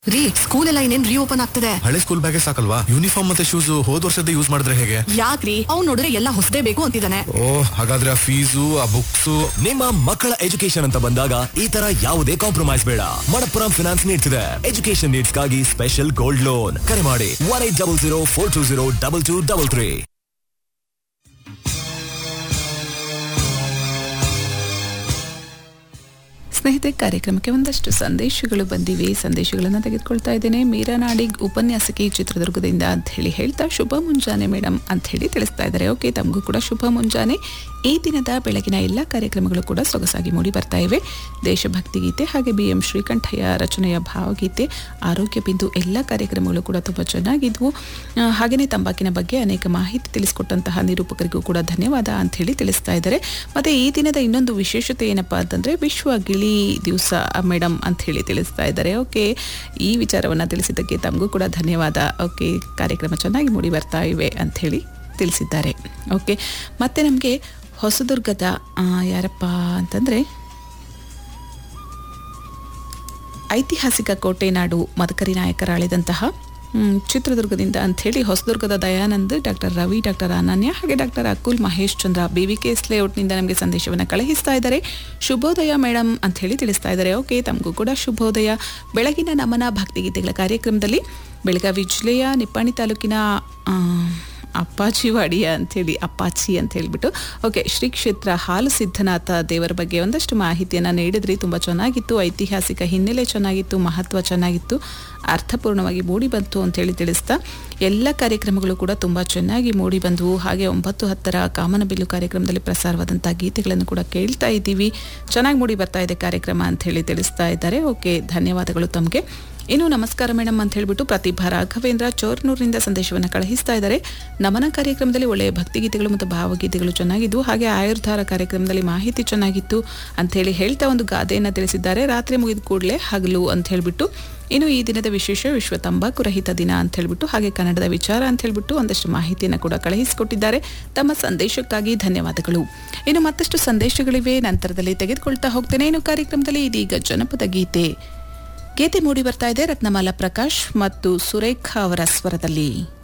ರೀ ಸ್ಕೂಲ್ ಎಲ್ಲ ಇನ್ನೇನ್ ರೀಓಪನ್ ಆಗ್ತದೆ ಹಳೆ ಸ್ಕೂಲ್ ಬ್ಯಾಗೆ ಸಾಕಲ್ವಾ ಯೂನಿಫಾರ್ಮ್ ಮತ್ತೆ ಶೂಸ್ ಹೋದ್ ವರ್ಷದ ಯೂಸ್ ಮಾಡಿದ್ರೆ ಹೇಗೆ ಯಾಕ್ರಿ ಅವ್ನ್ ನೋಡಿದ್ರೆ ಎಲ್ಲ ಹೊಸದೇ ಬೇಕು ಅಂತಿದ್ದಾನೆ ಓ ಹಾಗಾದ್ರೆ ಆ ಫೀಸು ಆ ಬುಕ್ಸ್ ನಿಮ್ಮ ಮಕ್ಕಳ ಎಜುಕೇಶನ್ ಅಂತ ಬಂದಾಗ ಈ ತರ ಯಾವುದೇ ಕಾಂಪ್ರಮೈಸ್ ಬೇಡ ಮಣಪ್ಪುರಂ ಫಿನಾನ್ಸ್ ನೀಡ್ತಿದೆ ಎಜುಕೇಶನ್ ನೀಡ್ಸ್ ಗಾಗಿ ಸ್ಪೆಷಲ್ ಗೋಲ್ಡ್ ಲೋನ್ ಕರೆ ಮಾಡಿ one eight double zero four two zero double two double three ಸ್ನೇಹಿತರೆ ಕಾರ್ಯಕ್ರಮಕ್ಕೆ ಒಂದಷ್ಟು ಸಂದೇಶಗಳು ಬಂದಿವೆ ಸಂದೇಶಗಳನ್ನು ತೆಗೆದುಕೊಳ್ತಾ ಇದ್ದೇನೆ ಮೀರಾ ನಾಡಿಗ್ ಉಪನ್ಯಾಸಕಿ ಚಿತ್ರದುರ್ಗದಿಂದ ಅಂತ ಹೇಳಿ ಹೇಳ್ತಾ ಶುಭ ಮುಂಜಾನೆ ಮೇಡಮ್ ಅಂತ ಹೇಳಿ ತಿಳಿಸ್ತಾ ಇದ್ದಾರೆ ಓಕೆ ತಮಗೂ ಕೂಡ ಶುಭ ಮುಂಜಾನೆ ಈ ದಿನದ ಬೆಳಗಿನ ಎಲ್ಲ ಕಾರ್ಯಕ್ರಮಗಳು ಕೂಡ ಸೊಗಸಾಗಿ ಮೂಡಿ ಬರ್ತಾ ಇವೆ ದೇಶಭಕ್ತಿ ಗೀತೆ ಹಾಗೆ ಬಿ ಎಂ ಶ್ರೀಕಂಠಯ್ಯ ರಚನೆಯ ಭಾವಗೀತೆ ಆರೋಗ್ಯ ಬಿಂದು ಎಲ್ಲ ಕಾರ್ಯಕ್ರಮಗಳು ಕೂಡ ತುಂಬ ಚೆನ್ನಾಗಿದ್ವು ಆ, ಹಾಗೆಯೇ ತಂಬಾಕಿನ ಬಗ್ಗೆ ಅನೇಕ ಮಾಹಿತಿ ತಿಳಿಸಿಕೊಟ್ಟಂತಹ ನಿರೂಪಕರಿಗೂ ಕೂಡ ಧನ್ಯವಾದ ಅಂತ ಹೇಳಿ ತಿಳಿಸ್ತಾ ಇದ್ದಾರೆ ಮತ್ತೆ ಈ ದಿನದ ಇನ್ನೊಂದು ವಿಶೇಷತೆ ಏನಪ್ಪಾ ಅಂತಂದ್ರೆ ವಿಶ್ವ ಗಿಳಿ ದಿವಸ ಮೇಡಮ್ ಅಂತ ಹೇಳಿ ತಿಳಿಸ್ತಾ ಇದ್ದಾರೆ ಓಕೆ ಈ ವಿಚಾರವನ್ನು ತಿಳಿಸಿದ್ದಕ್ಕೆ ತಮಗೂ ಕೂಡ ಧನ್ಯವಾದ ಓಕೆ ಕಾರ್ಯಕ್ರಮ ಚೆನ್ನಾಗಿ ಮೂಡಿ ಬರ್ತಾ ಇವೆ ಅಂತ ಹೇಳಿ ತಿಳಿಸಿದ್ದಾರೆ ಓಕೆ ಮತ್ತೆ ನಮಗೆ ಹೊಸದುರ್ಗದ ಆ, ಯಾರಪ್ಪ ಅಂತಂದ್ರೆ ಐತಿಹಾಸಿಕ ಕೋಟೆ ನಾಡು ಮದಕರಿ ನಾಯಕರ ಆಳಿದಂತಹ ಮ್, ಚಿತ್ರದುರ್ಗದಿಂದ ಅಂಥೇಳಿ ಹೊಸದುರ್ಗದ ದಯಾನಂದ್ ಡಾಕ್ಟರ್ ರವಿ ಡಾಕ್ಟರ್ ಅನನ್ಯ ಹಾಗೆ doctor Akul Mahesh Chandra B V K S ಲೇಔಟ್ನಿಂದ ನಮಗೆ ಸಂದೇಶವನ್ನು ಕಳುಹಿಸ್ತಾ ಇದ್ದಾರೆ ಶುಭೋದಯ ಮೇಡಮ್ ಅಂತ ಹೇಳಿ ತಿಳಿಸ್ತಾ ಇದ್ದಾರೆ ಓಕೆ ತಮಗೂ ಕೂಡ ಶುಭೋದಯ ಬೆಳಗಿನ ನಮನ ಭಕ್ತಿಗೀತೆಗಳ ಕಾರ್ಯಕ್ರಮದಲ್ಲಿ ಬೆಳಗಾವಿ ಜಿಲ್ಲೆಯ ನಿಪ್ಪಾಣಿ ತಾಲೂಕಿನ ಆ, ಅಪ್ಪಾಚಿವಾಡಿಯ ಅಂಥೇಳಿ ಅಪ್ಪಾಚಿ ಅಂತ ಹೇಳ್ಬಿಟ್ಟು ಓಕೆ ಶ್ರೀ ಕ್ಷೇತ್ರ ಹಾಲು ಸಿದ್ಧನಾಥ ದೇವರ ಬಗ್ಗೆ ಒಂದಷ್ಟು ಮಾಹಿತಿಯನ್ನು ನೀಡಿದ್ರಿ ತುಂಬ ಚೆನ್ನಾಗಿತ್ತು ಐತಿಹಾಸಿಕ ಹಿನ್ನೆಲೆ ಚೆನ್ನಾಗಿತ್ತು ಮಹತ್ವ ಚೆನ್ನಾಗಿತ್ತು ಅರ್ಥಪೂರ್ಣವಾಗಿ ಮೂಡಿ ಬಂತು ಅಂತೇಳಿ ತಿಳಿಸ್ತಾ ಎಲ್ಲ ಕಾರ್ಯಕ್ರಮಗಳು ಕೂಡ ತುಂಬ ಚೆನ್ನಾಗಿ ಮೂಡಿ ಬಂದವು ಹಾಗೆ ಒಂಬತ್ತು ಹತ್ತರ ಕಾಮನಬಿಲ್ಲು ಕಾರ್ಯಕ್ರಮದಲ್ಲಿ ಪ್ರಸಾರವಾದಂಥ ಗೀತೆಗಳನ್ನು ಕೂಡ ಕೇಳ್ತಾ ಇದ್ದೀವಿ ಚೆನ್ನಾಗಿ ಮೂಡಿ ಬರ್ತಾ ಇದೆ ಕಾರ್ಯಕ್ರಮ ಅಂತ ಹೇಳಿ ತಿಳಿಸ್ತಾ ಇದ್ದಾರೆ ಓಕೆ ಧನ್ಯವಾದಗಳು ತಮಗೆ ಇನ್ನು ನಮಸ್ಕಾರ ಮೇಡಮ್ ಅಂತ ಹೇಳ್ಬಿಟ್ಟು ಪ್ರತಿಭಾ ರಾಘವೇಂದ್ರ ಚೋರ್ನೂರಿನಿಂದ ಸಂದೇಶವನ್ನು ಕಳುಹಿಸ್ತಾ ಇದ್ದಾರೆ ನಮನ ಕಾರ್ಯಕ್ರಮದಲ್ಲಿ ಒಳ್ಳೆಯ ಭಕ್ತಿಗೀತೆಗಳು ಮತ್ತು ಭಾವಗೀತೆಗಳು ಚೆನ್ನಾಗಿದ್ದು ಹಾಗೆ ಆಯುರ್ಧಾರ ಕಾರ್ಯಕ್ರಮದಲ್ಲಿ ಮಾಹಿತಿ ಚೆನ್ನಾಗಿತ್ತು ಅಂತ ಹೇಳಿ ಹೇಳ್ತಾ ಒಂದು ಗಾದೆಯನ್ನು ತಿಳಿಸಿದ್ದಾರೆ ರಾತ್ರಿ ಮುಗಿದ ಕೂಡಲೇ ಹಗಲು ಅಂತ ಹೇಳ್ಬಿಟ್ಟು ಇನ್ನು ಈ ದಿನದ ವಿಶೇಷ ವಿಶ್ವ ತಂಬಾಕು ರಹಿತ ದಿನ ಅಂತ ಹೇಳ್ಬಿಟ್ಟು ಹಾಗೆ ಕನ್ನಡದ ವಿಚಾರ ಅಂತ ಹೇಳ್ಬಿಟ್ಟು ಒಂದಷ್ಟು ಮಾಹಿತಿಯನ್ನು ಕೂಡ ಕಳುಹಿಸಿಕೊಟ್ಟಿದ್ದಾರೆ ತಮ್ಮ ಸಂದೇಶಕ್ಕಾಗಿ ಧನ್ಯವಾದಗಳು ಇನ್ನು ಮತ್ತಷ್ಟು ಸಂದೇಶಗಳಿವೆ ನಂತರದಲ್ಲಿ ತೆಗೆದುಕೊಳ್ತಾ ಹೋಗ್ತೇನೆ ಇನ್ನು ಕಾರ್ಯಕ್ರಮದಲ್ಲಿ ಇದೀಗ ಜನಪದ ಗೀತೆ ಗೀತೆ ಮೂಡಿ ಬರ್ತಾ ಇದೆ ರತ್ನಮಾಲಾ ಪ್ರಕಾಶ್ ಮತ್ತು ಸುರೇಖಾ ಅವರ ಸ್ವರದಲ್ಲಿ